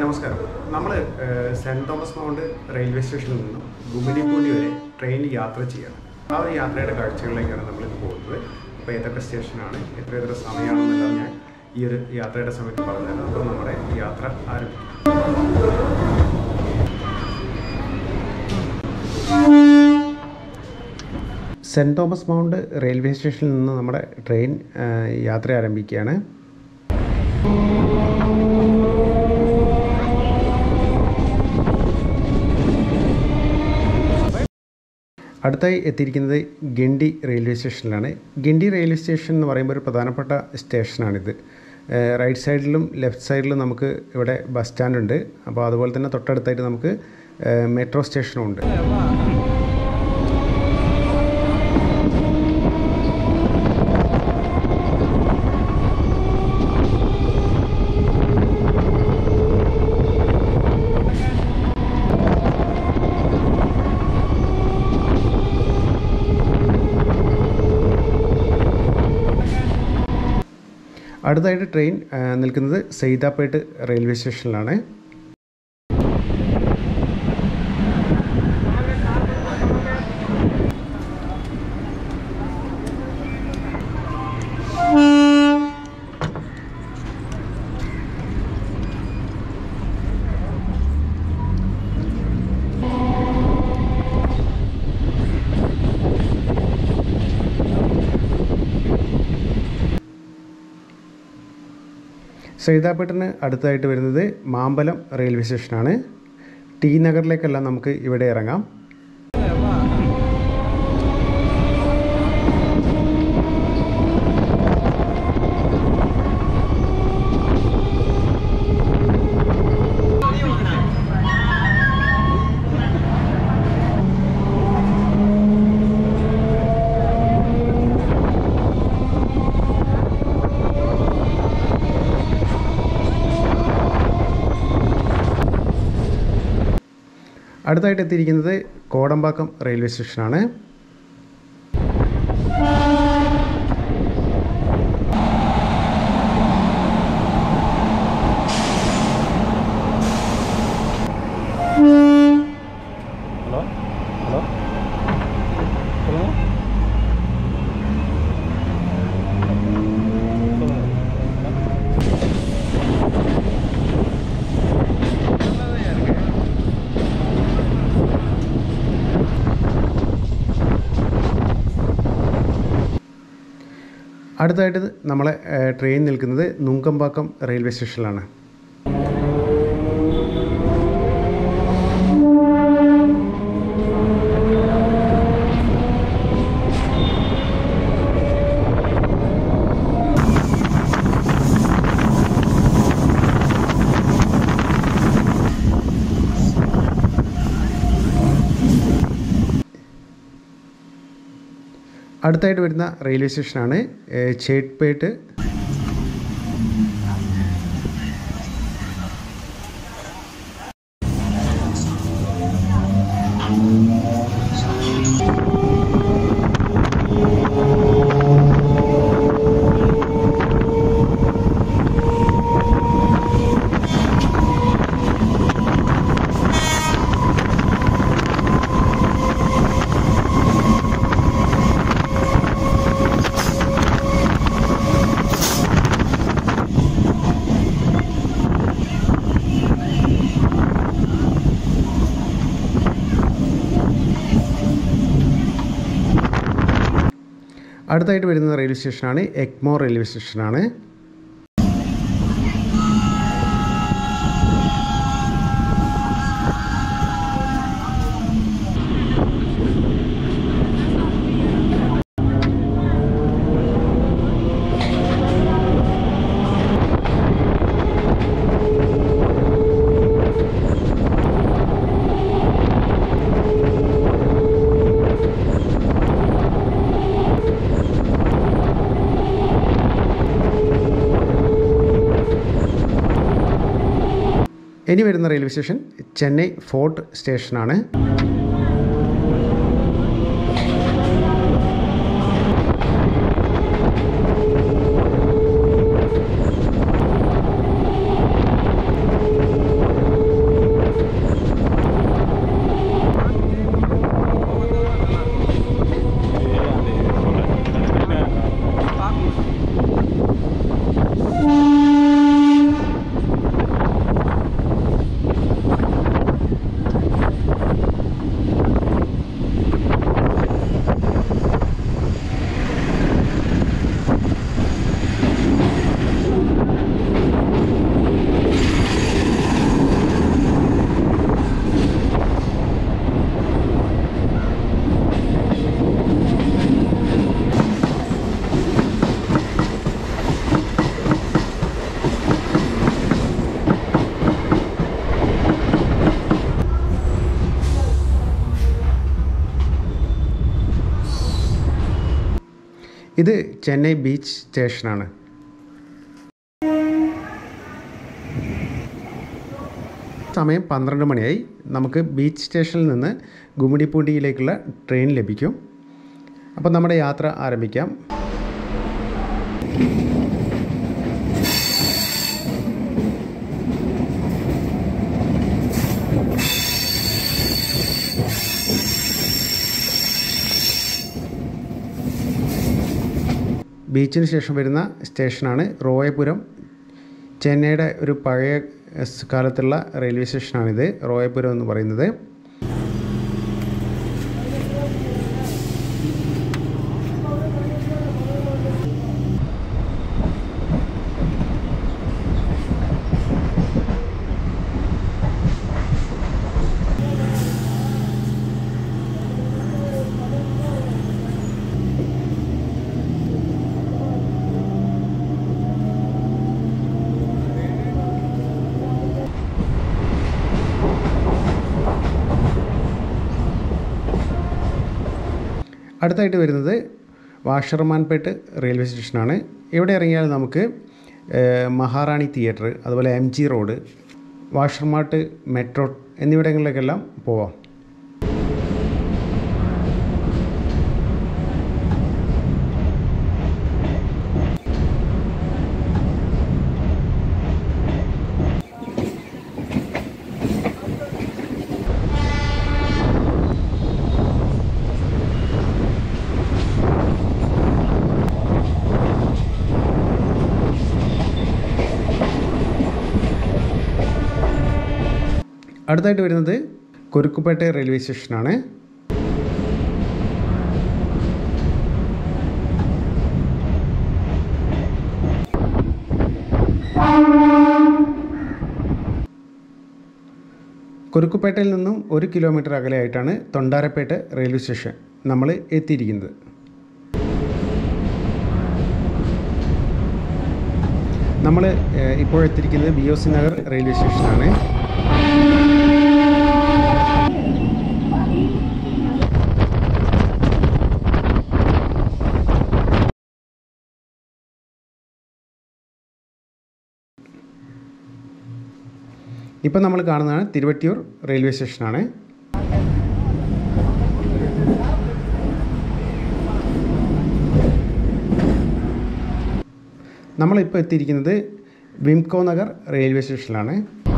നമസ്കാരം നമ്മൾ cent Thomas mount railway സ്റ്റേഷനിൽ നിന്നും ഗുമിനിപ്പൂണ്ടി വരെ ട്രെയിനിൽ യാത്ര ചെയ്യണം ആ ഒരു യാത്രയുടെ കാഴ്ചകളിലേക്കാണ് നമ്മളിന്ന് പോകുന്നത് അപ്പോൾ ഏതൊക്കെ സ്റ്റേഷനാണ് എത്ര എത്ര സമയമാണെന്നെല്ലാം ഞാൻ ഈ ഒരു യാത്രയുടെ സമയത്ത് പറഞ്ഞുതരാം അപ്പോൾ നമ്മുടെ യാത്ര ആരംഭിക്കും സെൻറ് തോമസ് മൗണ്ട് റെയിൽവേ സ്റ്റേഷനിൽ നിന്ന് നമ്മുടെ ട്രെയിൻ ആ, യാത്ര ആരംഭിക്കുകയാണ് അടുത്തായി എത്തിയിരിക്കുന്നത് ഗിണ്ടി റെയിൽവേ സ്റ്റേഷനിലാണ് ഗിണ്ടി റെയിൽവേ സ്റ്റേഷൻ എന്ന് പറയുമ്പോൾ ഒരു പ്രധാനപ്പെട്ട സ്റ്റേഷനാണിത് ഏഹ് റൈറ്റ് സൈഡിലും ലെഫ്റ്റ് സൈഡിലും നമുക്ക് ഇവിടെ ബസ് സ്റ്റാൻഡ് ഉണ്ട് അപ്പോൾ അതുപോലെ തന്നെ തൊട്ടടുത്തായിട്ട് നമുക്ക് ഏഹ് മെട്രോ സ്റ്റേഷനും ഉണ്ട് അടുത്തായിട്ട് ട്രെയിൻ ഏഹ് നിൽക്കുന്നത് സെയ്താപ്പേട്ട് റെയിൽവേ സ്റ്റേഷനിലാണ് സൈതാപ്പേട്ടിന് അടുത്തായിട്ട് വരുന്നത് മാമ്പലം റെയിൽവേ സ്റ്റേഷനാണ് ടി നഗറിലേക്കെല്ലാം നമുക്ക് ഇവിടെ ഇറങ്ങാം അടുത്തായിട്ട് എത്തിയിരിക്കുന്നത് കോടമ്പാക്കം റെയിൽവേ സ്റ്റേഷനാണ് ஹலோ ஹலோ சொல்லுங்க അടുത്തായിട്ട് നമ്മളെ ഏഹ്, ട്രെയിൻ നിൽക്കുന്നത് നുങ്കമ്പാക്കം റെയിൽവേ സ്റ്റേഷനിലാണ് അടുത്തായിട്ട് വരുന്ന റെയിൽവേ സ്റ്റേഷനാണ് ഏഹ്, ചേട്ട്പേട്ട് അടുത്തായിട്ട് വരുന്ന റെയിൽവേ സ്റ്റേഷനാണ് എക്മോർ റെയിൽവേ സ്റ്റേഷനാണ് ഇനി വരുന്ന റെയിൽവേ സ്റ്റേഷൻ ചെന്നൈ ഫോർട്ട് സ്റ്റേഷനാണ് ഇത് ചെന്നൈ ബീച്ച് സ്റ്റേഷനാണ് സമയം പന്ത്രണ്ട് മണിയായി നമുക്ക് ബീച്ച് സ്റ്റേഷനിൽ നിന്ന് ഗുമ്മിടിപ്പൂണ്ടിയിലേക്കുള്ള ട്രെയിൻ ലഭിക്കും അപ്പോൾ നമ്മുടെ യാത്ര ആരംഭിക്കാം ബീച്ചിന് ശേഷം വരുന്ന സ്റ്റേഷനാണ് റോയപുരം ചെന്നൈയുടെ ഒരു പഴയ സ് കാലത്തുള്ള റെയിൽവേ സ്റ്റേഷനാണിത് റോയപുരം എന്ന് പറയുന്നത് അടുത്തായിട്ട് വരുന്നത് വാഷർമാൻപേട്ട് റെയിൽവേ സ്റ്റേഷനാണ് ഇവിടെ ഇറങ്ങിയാൽ നമുക്ക് ഏഹ്, മഹാറാണി തിയേറ്റർ അതുപോലെ M G road Washermanpet metro എന്നിവിടങ്ങളിലേക്കെല്ലാം പോവാം അടുത്തായിട്ട് വരുന്നത് കുരുക്കുപേട്ട റെയിൽവേ സ്റ്റേഷനാണ് കുരുക്കുപേട്ടയിൽ നിന്നും ഒരു കിലോമീറ്റർ അകലെയായിട്ടാണ് തൊണ്ടാരപ്പേട്ട റെയിൽവേ സ്റ്റേഷൻ നമ്മൾ എത്തിയിരിക്കുന്നത് നമ്മൾ ഇപ്പോൾ എത്തിയിരിക്കുന്നത് B O C Nagar railway സ്റ്റേഷനാണ് ഇപ്പം നമ്മൾ കാണുന്നതാണ് തിരുവട്ടിയൂർ റെയിൽവേ സ്റ്റേഷനാണ് നമ്മളിപ്പോൾ എത്തിയിരിക്കുന്നത് വിംകോ നഗർ റെയിൽവേ സ്റ്റേഷനിലാണ്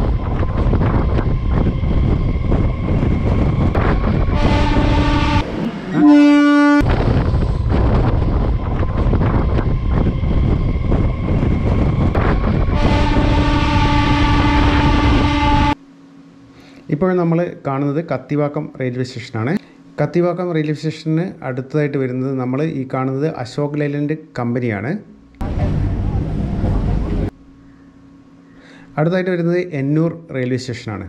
ഇപ്പോൾ നമ്മൾ കാണുന്നത് കത്തിവാക്കം റെയിൽവേ സ്റ്റേഷനാണ് കത്തിവാക്കം റെയിൽവേ സ്റ്റേഷന് അടുത്തതായിട്ട് വരുന്നത് നമ്മൾ ഈ കാണുന്നത് അശോക് ലൈലൻഡ് കമ്പനിയാണ് അടുത്തായിട്ട് വരുന്നത് എന്നൂർ റെയിൽവേ സ്റ്റേഷനാണ്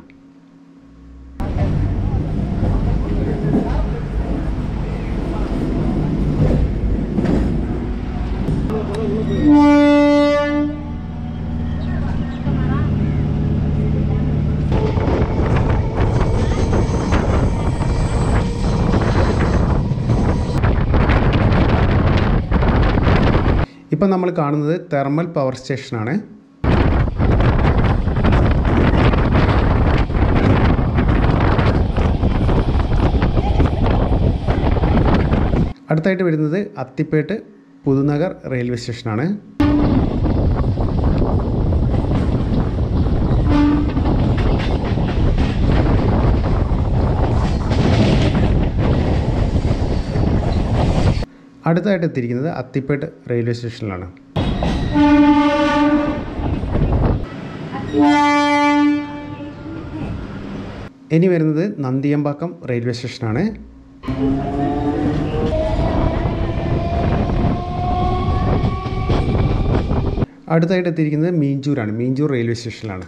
ഇപ്പം നമ്മൾ കാണുന്നത് തെർമൽ പവർ സ്റ്റേഷനാണ് അടുത്തായിട്ട് വരുന്നത് അത്തിപ്പേട്ട് പുതുനഗർ റെയിൽവേ സ്റ്റേഷനാണ് അടുത്തായിട്ട് എത്തിയിരിക്കുന്നത് അത്തിപ്പേട്ട് റെയിൽവേ സ്റ്റേഷനിലാണ് ഇനി വരുന്നത് നന്ദിയമ്പാക്കം റെയിൽവേ സ്റ്റേഷനാണ് അടുത്തായിട്ട് എത്തിയിരിക്കുന്നത് മീഞ്ചൂരാണ് മീഞ്ചൂർ റെയിൽവേ സ്റ്റേഷനിലാണ്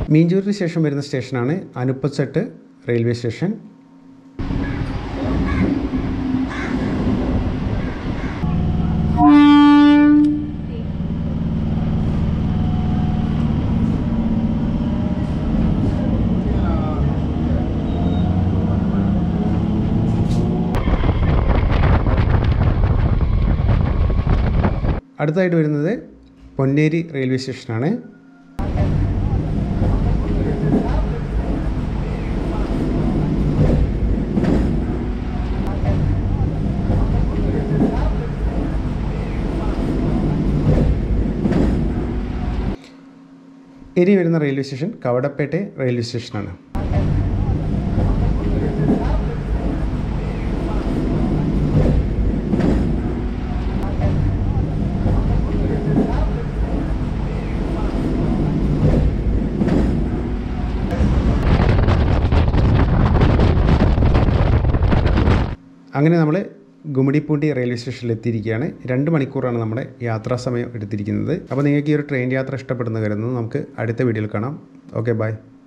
മീഞ്ചൂരിന് ശേഷം വരുന്ന സ്റ്റേഷനാണ് അനുപ്പച്ചട്ട് റെയിൽവേ സ്റ്റേഷൻ അടുത്തായിട്ട് വരുന്നത് പൊന്നേരി റെയിൽവേ സ്റ്റേഷനാണ് ഇനി വരുന്ന റെയിൽവേ സ്റ്റേഷൻ കവടപ്പേട്ടെ റെയിൽവേ സ്റ്റേഷനാണ് അങ്ങനെ നമ്മൾ ഗുമ്മിടിപ്പൂണ്ടി റെയിൽവേ സ്റ്റേഷനിൽ എത്തിയിരിക്കുകയാണ് രണ്ട് മണിക്കൂറാണ് നമ്മുടെ യാത്രാ സമയം എടുത്തിരിക്കുന്നത് അപ്പോൾ നിങ്ങൾക്ക് ഈ ഒരു ട്രെയിൻ യാത്ര ഇഷ്ടപ്പെടുന്ന കരുതുന്നു നമുക്ക് അടുത്ത വീഡിയോയിൽ കാണാം ഓക്കെ ബൈ